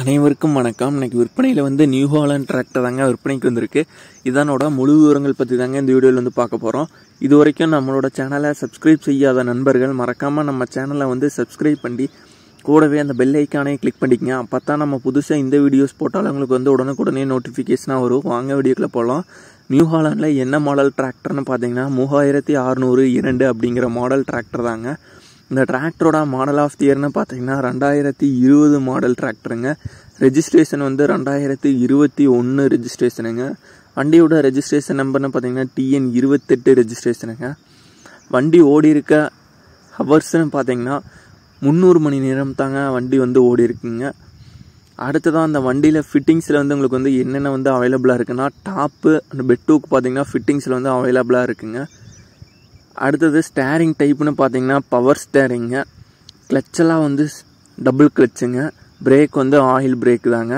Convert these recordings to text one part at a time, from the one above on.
அனைவருக்கும் வணக்கம் இன்னைக்கு விற்பனையில் வந்து நியூ ஹாலண்ட் டிராக்டர் தாங்க விற்பனைக்கு வந்திருக்கு இதனோட முழு விவரங்கள் பற்றி தாங்க இந்த வீடியோவில் வந்து பார்க்க போகிறோம் இது வரைக்கும் நம்மளோட சேனலை சப்ஸ்கிரைப் செய்யாத நண்பர்கள் மறக்காமல் நம்ம சேனலை வந்து சப்ஸ்கிரைப் பண்ணி கூடவே அந்த பெல் ஐக்கானே கிளிக் பண்ணிக்கங்க அப்போ தான் நம்ம புதுசாக இந்த வீடியோஸ் போட்டாலும் உங்களுக்கு வந்து உடனுக்குடனே நோட்டிஃபிகேஷனாக வரும் வாங்க வீடியோக்குள்ளே போகலாம் நியூ ஹாலண்டில் என்ன மாடல் டிராக்டர்னு பார்த்தீங்கன்னா மூவாயிரத்தி அறுநூறு இரண்டு அப்படிங்கிற மாடல் டிராக்டர் தாங்க இந்த டிராக்டரோட மாடல் ஆஃப் தி இயர்னு பார்த்தீங்கன்னா ரெண்டாயிரத்தி இருபது மாடல் டிராக்டருங்க ரெஜிஸ்ட்ரேஷன் வந்து ரெண்டாயிரத்தி இருபத்தி ஒன்று ரெஜிஸ்ட்ரேஷனுங்க வண்டியோட ரெஜிஸ்ட்ரேஷன் நம்பர்னு பார்த்தீங்கன்னா டிஎன் இருபத்தெட்டு ரெஜிஸ்ட்ரேஷனுங்க வண்டி ஓடி இருக்க ஹவர்ஸ்னு பார்த்தீங்கன்னா முந்நூறு மணி நேரம் தாங்க வண்டி வந்து ஓடி இருக்குங்க அடுத்ததான் அந்த வண்டியில் ஃபிட்டிங்ஸில் வந்து உங்களுக்கு வந்து என்னென்ன வந்து அவைலபிளாக இருக்குன்னா டாப்பு அந்த பெட்டூக்கு பார்த்தீங்கன்னா ஃபிட்டிங்ஸில் வந்து அவைலபிளாக இருக்குங்க அடுத்தது ஸ்டேரிங் டைப்னு பார்த்தீங்கன்னா பவர் ஸ்டேரிங்க கிளச்செல்லாம் வந்து டபுள் கிளச்சுங்க பிரேக் வந்து ஆயில் பிரேக் தாங்க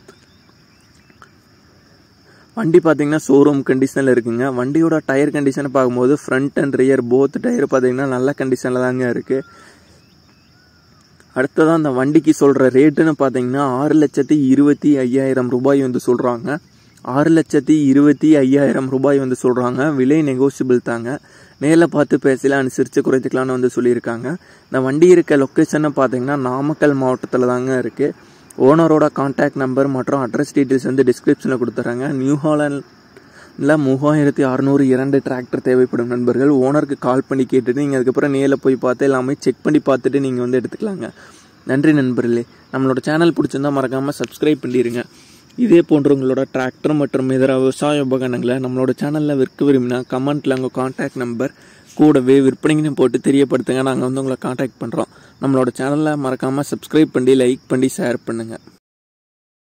வண்டி பார்த்தீங்கன்னா ஷோரூம் கண்டிஷனில் இருக்குங்க வண்டியோட டயர் கண்டிஷனை பார்க்கும்போது front and rear both tyre பார்த்தீங்கன்னா நல்ல கண்டிஷனில் தாங்க இருக்குது அடுத்ததான் அந்த வண்டிக்கு சொல்கிற ரேட்டுன்னு பார்த்தீங்கன்னா ஆறு லட்சத்தி இருபத்தி ஐயாயிரம் ரூபாய் வந்து சொல்கிறாங்க ஆறு லட்சத்தி இருபத்தி ஐயாயிரம் ரூபாய் வந்து சொல்கிறாங்க விலை நெகோசியபிள் தாங்க நேரில் பார்த்து பேசல அனுசரித்து குறைத்துக்கலாம்னு வந்து சொல்லியிருக்காங்க இந்த வண்டி இருக்க லொக்கேஷனை பார்த்தீங்கன்னா நாமக்கல் மாவட்டத்தில் தாங்க இருக்குது ஓனரோட கான்டாக்ட் நம்பர் மற்றும் அட்ரஸ் டீட்டெயில்ஸ் வந்து டிஸ்கிரிப்ஷனில் கொடுத்துட்றாங்க நியூ ஹாலண்டில் மூவாயிரத்தி அறநூறு இரண்டு டிராக்டர் தேவைப்படும் நண்பர்கள் ஓனருக்கு கால் பண்ணி கேட்டுட்டு நீங்கள் அதுக்கப்புறம் நேரில் போய் பார்த்து எல்லாமே செக் பண்ணி பார்த்துட்டு நீங்கள் வந்து எடுத்துக்கலாங்க நன்றி நண்பர்களே நம்மளோட சேனல் பிடிச்சிருந்தா மறக்காமல் சப்ஸ்கிரைப் பண்ணிடுங்க இதே போன்ற உங்களோட டிராக்டர் மற்றும் இதர விவசாய உபகரணங்களை நம்மளோட சேனலில் விற்க விரும்பினா கமெண்ட்டில் உங்கள் கான்டாக்ட் நம்பர் கூடவே விற்பனைன்னு போட்டு தெரியப்படுத்துங்க நாங்கள் வந்து உங்களை கான்டாக்ட் பண்ணுறோம் நம்மளோட சேனலை மறக்காமல் சப்ஸ்கிரைப் பண்ணி லைக் பண்ணி ஷேர் பண்ணுங்கள்